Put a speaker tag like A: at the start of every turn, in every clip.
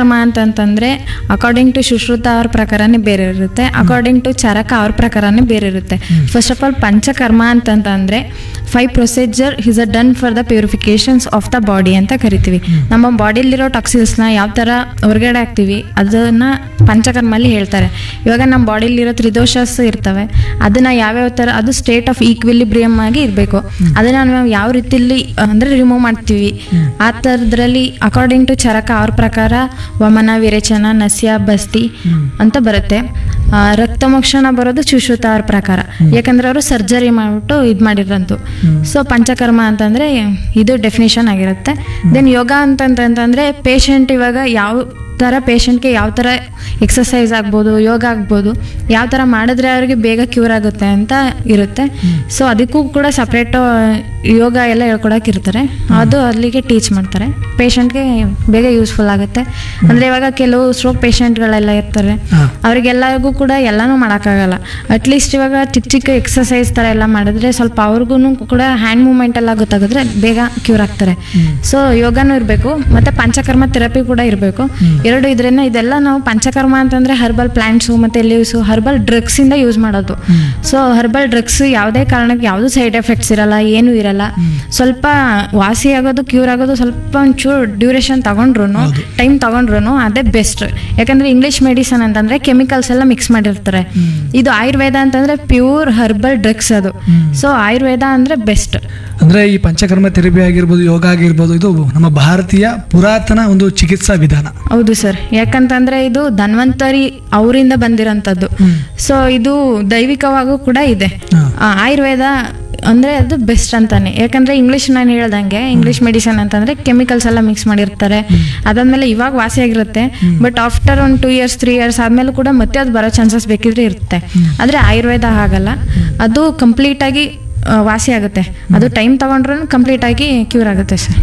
A: ಪಂಚಕರ್ಮ ಅಂತಂತಂದ್ರೆ according to Sushruta ಅವ್ರ ಪ್ರಕಾರನೇ ಬೇರೆ ಇರುತ್ತೆ ಅಕಾರ್ಡಿಂಗ್ ಟು ಚರಕ ಅವ್ರ ಪ್ರಕಾರನೇ ಬೇರೆ ಇರುತ್ತೆ ಫಸ್ಟ್ ಆಫ್ ಆಲ್ ಪಂಚಕರ್ಮ ಅಂತಂತಂದ್ರೆ five procedure is a done for the purifications of the body ಅಂತ ಕರಿತೀವಿ ನಮ್ಮ ಬಾಡಿಲಿರೋ ಟಾಕ್ಸಿಲ್ಸ್ನ ಯಾವ ಥರ ಹೊರಗಡೆ ಹಾಕ್ತೀವಿ ಅದನ್ನ ಪಂಚಕರ್ಮಲ್ಲಿ ಹೇಳ್ತಾರೆ ಇವಾಗ ನಮ್ಮ ಬಾಡಿಲಿರೋ ತ್ರಿದೋಷಸ್ ಇರ್ತವೆ ಅದನ್ನ ಯಾವ್ಯಾವ ಥರ ಅದು ಸ್ಟೇಟ್ ಆಫ್ ಈಕ್ವಿಲಿಬ್ರಿಯಮ್ ಆಗಿ ಇರಬೇಕು ಅದನ್ನ ನಾವು ಯಾವ ರೀತಿಲಿ ಅಂದರೆ ರಿಮೂವ್ ಮಾಡ್ತೀವಿ ಆ ಥರದ್ರಲ್ಲಿ ಅಕಾರ್ಡಿಂಗ್ ಟು ಚರಕ ಅವ್ರ ಪ್ರಕಾರ ವಮನ ವಿರೇಚನ ನಸ್ಯ ಬಸ್ತಿ ಅಂತ ಬರುತ್ತೆ ಆ, ರಕ್ತಮೋಕ್ಷಣ ಬರೋದು ಸುಶ್ರುತ ಅವ್ರ ಪ್ರಕಾರ ಯಾಕಂದ್ರೆ ಅವರು ಸರ್ಜರಿ ಮಾಡಿಬಿಟ್ಟು ಇದು ಮಾಡಿರೋದು ಸೊ ಪಂಚಕರ್ಮ ಅಂತಂದ್ರೆ ಇದು ಡೆಫಿನೇಷನ್ ಆಗಿರುತ್ತೆ ದೆನ್ ಯೋಗ ಅಂತಂತಂದ್ರೆ ಪೇಷಂಟ್ ಇವಾಗ ಯಾವ ಥರ ಪೇಷಂಟ್ಗೆ ಯಾವ ಥರ ಎಕ್ಸಸೈಸ್ ಆಗ್ಬೋದು ಯೋಗ ಆಗ್ಬೋದು ಯಾವ ಥರ ಮಾಡಿದ್ರೆ ಅವ್ರಿಗೆ ಬೇಗ ಕ್ಯೂರ್ ಆಗುತ್ತೆ ಅಂತ ಇರುತ್ತೆ ಸೊ ಅದಕ್ಕೂ ಕೂಡ ಸಪ್ರೇಟು ಯೋಗ ಎಲ್ಲ ಹೇಳ್ಕೊಡಕ್ಕೆ ಇರ್ತಾರೆ ಅದು ಅಲ್ಲಿಗೆ ಟೀಚ್ ಮಾಡ್ತಾರೆ ಪೇಷಂಟ್ಗೆ ಬೇಗ ಯೂಸ್ಫುಲ್ ಆಗುತ್ತೆ ಅಂದರೆ ಇವಾಗ ಕೆಲವು ಸ್ಟ್ರೋಕ್ ಪೇಷಂಟ್ಗಳೆಲ್ಲ ಇರ್ತಾರೆ
B: ಹಾ.
A: ಅವ್ರಿಗೆಲ್ಲರಿಗೂ ಕೂಡ ಎಲ್ಲನೂ ಮಾಡೋಕ್ಕಾಗಲ್ಲ ಅಟ್ಲೀಸ್ಟ್ ಇವಾಗ ಚಿಕ್ಕ ಚಿಕ್ಕ ಎಕ್ಸಸೈಸ್ ಥರ ಎಲ್ಲ ಮಾಡಿದ್ರೆ ಸ್ವಲ್ಪ ಅವ್ರಿಗೂ ಕೂಡ ಹ್ಯಾಂಡ್ ಮೂಮೆಂಟ್ ಎಲ್ಲ ಗೊತ್ತಾಗಿದ್ರೆ ಬೇಗ ಕ್ಯೂರ್ ಆಗ್ತಾರೆ ಸೊ ಯೋಗನೂ ಇರಬೇಕು ಮತ್ತು ಪಂಚಕರ್ಮ ಥೆರಪಿ ಕೂಡ ಇರಬೇಕು ಎರಡು ಇದ್ರಿಂದ ಇದೆಲ್ಲ ನಾವು ಪಂಚಕರ್ಮ ಅಂತಂದರೆ ಹರ್ಬಲ್ ಪ್ಲಾಂಟ್ಸು ಮತ್ತು ಲೀವ್ಸು ಹರ್ಬಲ್ ಡ್ರಗ್ಸಿಂದ ಯೂಸ್ ಮಾಡೋದು ಸೊ ಹರ್ಬಲ್ ಡ್ರಗ್ಸ್ ಯಾವುದೇ ಕಾರಣಕ್ಕೆ ಯಾವುದು ಸೈಡ್ ಎಫೆಕ್ಟ್ಸ್ ಇರಲ್ಲ ಏನೂ ಇರಲ್ಲ ಸ್ವಲ್ಪ ವಾಸಿ ಆಗೋದು ಕ್ಯೂರ್ ಆಗೋದು ಸ್ವಲ್ಪ ಒಂಚೂರು ಡ್ಯೂರೇಷನ್ ತಗೊಂಡ್ರು ಟೈಮ್ ತಗೊಂಡ್ರು ಅದೇ ಬೆಸ್ಟ್ ಯಾಕಂದ್ರೆ ಇಂಗ್ಲಿಷ್ ಮೆಡಿಸನ್ ಅಂತಂದ್ರೆ ಕೆಮಿಕಲ್ಸ್ ಎಲ್ಲ ಮಿಕ್ಸ್ ಮಾಡಿರ್ತಾರೆ ಇದು ಆಯುರ್ವೇದ ಅಂತಂದ್ರೆ ಪ್ಯೂರ್ ಹರ್ಬಲ್ ಡ್ರಗ್ಸ್ ಅದು ಸೊ ಆಯುರ್ವೇದ ಅಂದ್ರೆ ಬೆಸ್ಟ್
B: ಅಂದ್ರೆ ಈ ಪಂಚಕರ್ಮ ಥೆರಪಿ ಆಗಿರ್ಬೋದು ಯೋಗ ಆಗಿರ್ಬೋದು ಇದು ನಮ್ಮ ಭಾರತೀಯ ಪುರಾತನ ಒಂದು ಚಿಕಿತ್ಸಾ ವಿಧಾನ
A: ಹೌದು ಸರ್ ಯಾಕಂತಂದ್ರೆ ಇದು ಧನ್ವಂತರಿ ಅವರಿಂದ ಬಂದಿರೋಂಥದ್ದು ಸೊ ಇದು ದೈವಿಕವಾಗೂ ಕೂಡ ಇದೆ
B: ಹಾ.
A: ಆ, ಆಯುರ್ವೇದ ಅಂದ್ರೆ ಅದು ಬೆಸ್ಟ್ ಅಂತಾನೆ ಯಾಕಂದ್ರೆ ಇಂಗ್ಲಿಷ್ ನಾನು ಹೇಳ್ದಂಗೆ ಇಂಗ್ಲಿಷ್ ಮೆಡಿಸನ್ ಅಂತಂದ್ರೆ ಕೆಮಿಕಲ್ಸ್ ಎಲ್ಲ ಮಿಕ್ಸ್ ಮಾಡಿರ್ತಾರೆ ಅದಾದ್ಮೇಲೆ ಇವಾಗ ವಾಸಿ ಆಗಿರುತ್ತೆ ಬಟ್ ಆಫ್ಟರ್ ಒಂದು ಟೂ ಇಯರ್ಸ್ ತ್ರೀ ಇಯರ್ಸ್ ಆದ್ಮೇಲೆ ಕೂಡ ಮತ್ತೆ ಅದು ಬರೋ ಚಾನ್ಸಸ್ ಬೇಕಿದ್ರೆ ಇರುತ್ತೆ ಆದ್ರೆ ಆಯುರ್ವೇದ ಹಾಗಲ್ಲ ಅದು ಕಂಪ್ಲೀಟ್ ಆಗಿ ಆ, ವಾಸಿ ಆಗುತ್ತೆ ಅದು ಟೈಮ್ ತಗೊಂಡ್ರೂ ಕಂಪ್ಲೀಟ್ ಆಗಿ ಕ್ಯೂರ್ ಆಗುತ್ತೆ ಸರ್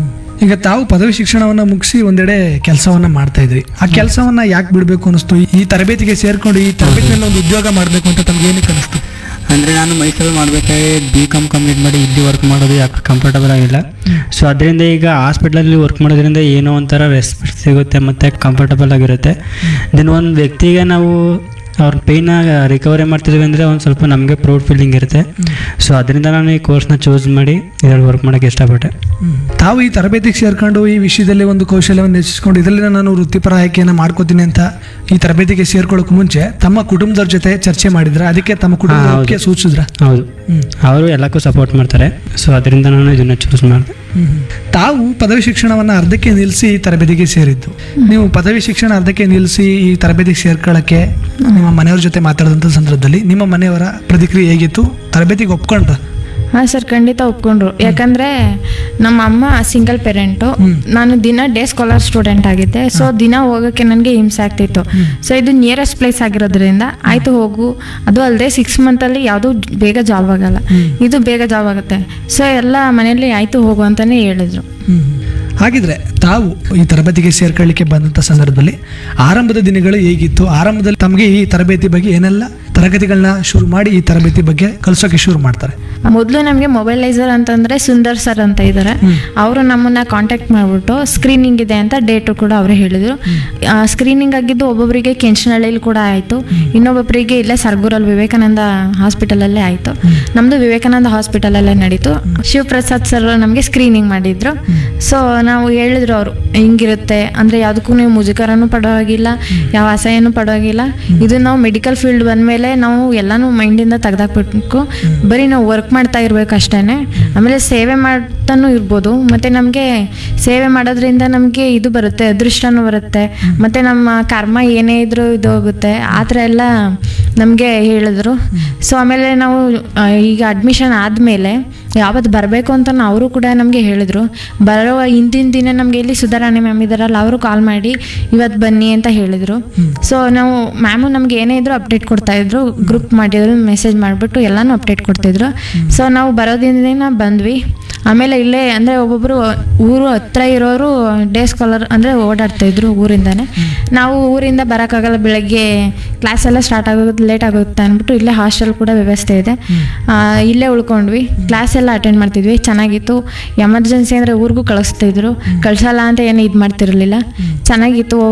B: ಈಗ ತಾವು ಪದವಿ ಶಿಕ್ಷಣವನ್ನ ಮುಗಿಸಿ ಒಂದೆಡೆ ಕೆಲಸವನ್ನ ಮಾಡ್ತಾ ಇದ್ರಿ ಆ ಕೆಲಸವನ್ನ ಯಾಕೆ ಬಿಡಬೇಕು ಅನಿಸ್ತು ಈ ತರಬೇತಿಗೆ ಸೇರ್ಕೊಂಡು ಈ ತರಬೇತಿನಲ್ಲಿ ಒಂದು ಉದ್ಯೋಗ ಮಾಡಬೇಕು ಅಂತ ತಮ್ಗೆ ಏನಕ್ಕೆ ಅನಿಸ್ತು
C: ಅಂದರೆ ನಾನು ಮೈಸೂರಲ್ಲಿ ಮಾಡಬೇಕಾದ್ರೆ ಬಿ ಕಾಮ್ ಕಂಪ್ಲೀಟ್ ಮಾಡಿ ಇಲ್ಲಿ ವರ್ಕ್ ಮಾಡೋದು ಯಾಕೆ ಕಂಫರ್ಟಬಲ್ ಆಗಿಲ್ಲ ಸೊ ಅದರಿಂದ ಈಗ ಹಾಸ್ಪಿಟ್ಲಲ್ಲಿ ವರ್ಕ್ ಮಾಡೋದ್ರಿಂದ ಏನೋ ಒಂಥರ ರೆಸ್ಪೆಕ್ಟ್ ಸಿಗುತ್ತೆ ಮತ್ತು ಕಂಫರ್ಟಬಲ್ ಆಗಿರುತ್ತೆ ದೆನ್ ಒಂದು ವ್ಯಕ್ತಿಗೆ ನಾವು ಅವ್ರ ಪೇಯ್ನ ರಿಕವರಿ ಮಾಡ್ತಿದ್ದೀವಿ ಅಂದರೆ ಒಂದು ಸ್ವಲ್ಪ ನಮಗೆ ಪ್ರೌಡ್ ಫೀಲಿಂಗ್ ಇರುತ್ತೆ ಸೊ ಅದರಿಂದ ನಾನು ಈ ಕೋರ್ಸ್ನ ಚೂಸ್ ಮಾಡಿ ಇದರಲ್ಲಿ ವರ್ಕ್ ಮಾಡೋಕ್ಕೆ ಇಷ್ಟಪಟ್ಟೆ
B: ತಾವು ಈ ತರಬೇತಿಗೆ ಸೇರ್ಕೊಂಡು ಈ ವಿಷಯದಲ್ಲಿ ಒಂದು ಕೌಶಲ್ಯವನ್ನು ಹೆಚ್ಚಿಸ್ಕೊಂಡು ಇದರಲ್ಲಿ ನಾನು ವೃತ್ತಿಪರ ಆಯ್ಕೆಯನ್ನು ಮಾಡ್ಕೋತೀನಿ ಅಂತ ಈ ತರಬೇತಿಗೆ ಸೇರ್ಕೊಳ್ಳೋಕೆ ಮುಂಚೆ ತಮ್ಮ ಕುಟುಂಬದವ್ರ ಜೊತೆ ಚರ್ಚೆ ಮಾಡಿದ್ರ ಅದಕ್ಕೆ ತಮ್ಮ
C: ಹಾ, ಹೌದು.
B: ಕುಟುಂಬಕ್ಕೆ ಸೂಚಿಸಿದ್ರ
C: ಹೌದು ಅವರು ಎಲ್ಲಕ್ಕೂ ಸಪೋರ್ಟ್ ಮಾಡ್ತಾರೆ ಸೊ ಅದರಿಂದ ನಾನು ಇದನ್ನು ಚೂಸ್ ಮಾಡಿದೆ
B: ತಾವು ಪದವಿ ಶಿಕ್ಷಣವನ್ನ ಅರ್ಧಕ್ಕೆ ನಿಲ್ಲಿಸಿ ಈ ತರಬೇತಿಗೆ ಸೇರಿದ್ದು ನೀವು ಪದವಿ ಶಿಕ್ಷಣ ಅರ್ಧಕ್ಕೆ ನಿಲ್ಲಿಸಿ ಈ ತರಬೇತಿಗೆ ಸೇರ್ಕೊಳ್ಳೋಕ್ಕೆ ನಿಮ್ಮ ಮನೆಯವ್ರ ಜೊತೆ ಮಾತಾಡಿದಂಥ ಸಂದರ್ಭದಲ್ಲಿ ನಿಮ್ಮ ಮನೆಯವರ ಪ್ರತಿಕ್ರಿಯೆ ಹೇಗಿತ್ತು ತರಬೇತಿಗೆ ಒಪ್ಕೊಂಡ್ರ
A: ಹಾಂ ಸರ್ ಖಂಡಿತ ಒಪ್ಕೊಂಡ್ರು ಯಾಕಂದ್ರೆ ನಮ್ಮ ಅಮ್ಮ ಸಿಂಗಲ್ ಪೇರೆಂಟು ನಾನು ದಿನ ಡೇ ಸ್ಕಾಲರ್ ಸ್ಟೂಡೆಂಟ್ ಆಗಿದ್ದೆ ಸೊ ದಿನ ಹೋಗೋಕ್ಕೆ ನನಗೆ ಹಿಂಸೆ ಆಗ್ತಿತ್ತು ಸೊ ಇದು ನಿಯರೆಸ್ಟ್ ಪ್ಲೇಸ್ ಆಗಿರೋದ್ರಿಂದ ಆಯ್ತು ಹೋಗು ಅದು ಅಲ್ಲದೆ ಸಿಕ್ಸ್ ಮಂತಲ್ಲಿ ಯಾವುದು ಬೇಗ ಜಾಬ್ ಆಗಲ್ಲ ಇದು ಬೇಗ ಜಾಬ್ ಆಗುತ್ತೆ ಸೊ ಎಲ್ಲ ಮನೆಯಲ್ಲಿ ಆಯ್ತು ಹೋಗು ಅಂತಾನೆ ಹೇಳಿದ್ರು
B: ಹಾಗಿದ್ರೆ ತಾವು ಈ ತರಬೇತಿಗೆ ಸೇರ್ಕೊಳ್ಳಿಕ್ಕೆ ಬಂದಂಥ ಸಂದರ್ಭದಲ್ಲಿ ಆರಂಭದ ದಿನಗಳು ಹೇಗಿತ್ತು ಆರಂಭದಲ್ಲಿ ತಮಗೆ ಈ ತರಬೇತಿ ಬಗ್ಗೆ ಏನೆಲ್ಲ ತರಗತಿಗಳನ್ನ ಶುರು ಮಾಡಿ ಈ ತರಬೇತಿ ಬಗ್ಗೆ ಕಲಿಸೋಕೆ ಶುರು ಮಾಡ್ತಾರೆ
A: ಮೊದಲು ನಮಗೆ ಮೊಬೈಲೈಸರ್ ಅಂತಂದ್ರೆ ಸುಂದರ್ ಸರ್ ಅಂತ ಇದ್ದಾರೆ ಅವರು ನಮ್ಮನ್ನ ಕಾಂಟ್ಯಾಕ್ಟ್ ಮಾಡಿಬಿಟ್ಟು ಸ್ಕ್ರೀನಿಂಗ್ ಇದೆ ಅಂತ ಡೇಟು ಕೂಡ ಅವರೇ ಹೇಳಿದ್ರು ಸ್ಕ್ರೀನಿಂಗ್ ಆಗಿದ್ದು ಒಬ್ಬೊಬ್ಬರಿಗೆ ಕೆಂಚನಹಳ್ಳಿಲಿ ಕೂಡ ಆಯಿತು ಇನ್ನೊಬ್ಬೊಬ್ಬರಿಗೆ ಇಲ್ಲೇ ಸರ್ಗೂರಲ್ಲಿ ವಿವೇಕಾನಂದ ಹಾಸ್ಪಿಟಲಲ್ಲೇ ಆಯಿತು ನಮ್ಮದು ವಿವೇಕಾನಂದ ಹಾಸ್ಪಿಟಲಲ್ಲೇ ನಡೀತು ಶಿವಪ್ರಸಾದ್ ಸರ್ ನಮಗೆ ಸ್ಕ್ರೀನಿಂಗ್ ಮಾಡಿದ್ರು ಸೊ ನಾವು ಹೇಳಿದ್ರು ಅವರು ಹಿಂಗಿರುತ್ತೆ ಅಂದರೆ ಯಾವುದಕ್ಕೂ ನೀವು ಮುಜುಗರನೂ ಪಡೋವಾಗಿಲ್ಲ ಯಾವ ಅಸಹ್ಯನೂ ಪಡೋವಾಗಿಲ್ಲ ಇದು ನಾವು ಮೆಡಿಕಲ್ ಫೀಲ್ಡ್ ಬಂದಮೇಲೆ ನಾವು ಎಲ್ಲನೂ ಮೈಂಡಿಂದ ತೆಗ್ದಾಕ್ಬಿಟ್ಬೇಕು ಬರೀ ನಾವು ವರ್ಕ್ ಮಾಡ್ತಾ ಇರ್ಬೇಕು ಅಷ್ಟೇ ಆಮೇಲೆ ಸೇವೆ ಮಾಡ್ತಾನೂ ಇರ್ಬೋದು ಮತ್ತು ನಮಗೆ ಸೇವೆ ಮಾಡೋದ್ರಿಂದ ನಮಗೆ ಇದು ಬರುತ್ತೆ ಅದೃಷ್ಟನೂ ಬರುತ್ತೆ ಮತ್ತು ನಮ್ಮ ಕರ್ಮ ಏನೇ ಇದ್ರೂ ಇದು ಹೋಗುತ್ತೆ ಆ ಥರ ಎಲ್ಲ ನಮಗೆ ಹೇಳಿದ್ರು ಸೊ ಆಮೇಲೆ ನಾವು ಆ, ಈಗ ಅಡ್ಮಿಷನ್ ಆದಮೇಲೆ ಯಾವತ್ತು ಬರಬೇಕು ಅಂತ ಅವರು ಕೂಡ ನಮಗೆ ಹೇಳಿದರು ಬರೋ ಹಿಂದಿನ ದಿನ ನಮಗೆ ಇಲ್ಲಿ ಸುಧಾರಾಣಿ ಮ್ಯಾಮ್ ಇದ್ದಾರಲ್ಲ ಅವರು ಕಾಲ್ ಮಾಡಿ ಇವತ್ತು ಬನ್ನಿ ಅಂತ ಹೇಳಿದರು ಸೊ ನಾವು ಮ್ಯಾಮು ನಮ್ಗೆ ಏನೇ ಇದ್ರು ಅಪ್ಡೇಟ್ ಕೊಡ್ತಾ ಇದ್ರು ಗ್ರೂಪ್ ಮಾಡಿದ್ರು ಮೆಸೇಜ್ ಮಾಡಿಬಿಟ್ಟು ಎಲ್ಲನೂ ಅಪ್ಡೇಟ್ ಕೊಡ್ತಿದ್ರು ಸೊ ನಾವು ಬರೋದಿನ ದಿನ ಬಂದ್ವಿ ಆಮೇಲೆ ಇಲ್ಲೇ ಅಂದರೆ ಒಬ್ಬೊಬ್ಬರು ಊರು ಹತ್ರ ಇರೋರು ಡೇ ಸ್ಕಾಲರ್ ಅಂದರೆ ಓಡಾಡ್ತಾ ಇದ್ರು ಊರಿಂದಾನೆ ನಾವು ಊರಿಂದ ಬರೋಕ್ಕಾಗಲ್ಲ ಬೆಳಗ್ಗೆ ಕ್ಲಾಸ್ ಎಲ್ಲ ಸ್ಟಾರ್ಟ್ ಆಗೋದು ಲೇಟ್ ಆಗುತ್ತೆ ಅಂದ್ಬಿಟ್ಟು ಇಲ್ಲೇ ಹಾಸ್ಟೆಲ್ ಕೂಡ ವ್ಯವಸ್ಥೆ ಇದೆ ಆ, ಇಲ್ಲೇ ಉಳ್ಕೊಂಡ್ವಿ ಕ್ಲಾಸ್ ಎಲ್ಲ ಅಟೆಂಡ್ ಮಾಡ್ತಿದ್ವಿ ಚೆನ್ನಾಗಿತ್ತು ಎಮರ್ಜೆನ್ಸಿ ಅಂದರೆ ಊರಿಗೂ ಕಳಿಸ್ತಿದ್ರು ಕಳ್ಸಲ್ಲ ಅಂತ ಏನು ಇದು ಮಾಡ್ತಿರಲಿಲ್ಲ ಚೆನ್ನಾಗಿತ್ತು